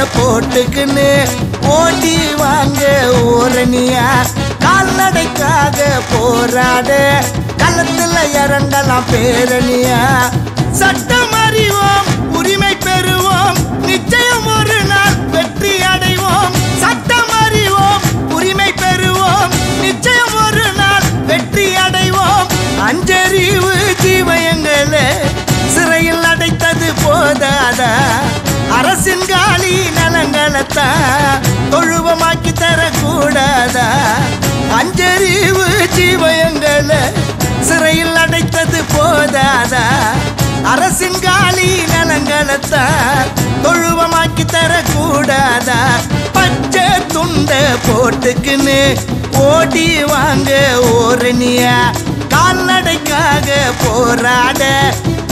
போட்டுக்குன்னு ஓடி வாங்க ஓரணியா கால்நடைக்காக போராட களத்துல இறங்கலாம் பேரணியா சட்டம் அறிவோம் உரிமை பெறுவோம் நிச்சயம் ஒரு நாள் வெற்றி அடைவோம் சட்டம் அறிவோம் உரிமை பெறுவோம் நிச்சயம் ஒரு நாள் வெற்றி அடைவோம் அஞ்சறிவு ஜீவயங்களே சிறையில் அடைத்தது போதாதா அரசின் காலி நலங்களைத்தான் தொழுவமாக்கி தரக்கூடாதா அஞ்சறிவு ஜீவயங்களை சிறையில் அடைத்தது போதாதா அரசின் காலி நலங்களைத்தான் தொழுவமாக்கி தரக்கூடாதா பச்சை துண்ட போட்டுக்குன்னு ஓடி வாங்க ஓரணியா கால்நடைக்காக போராட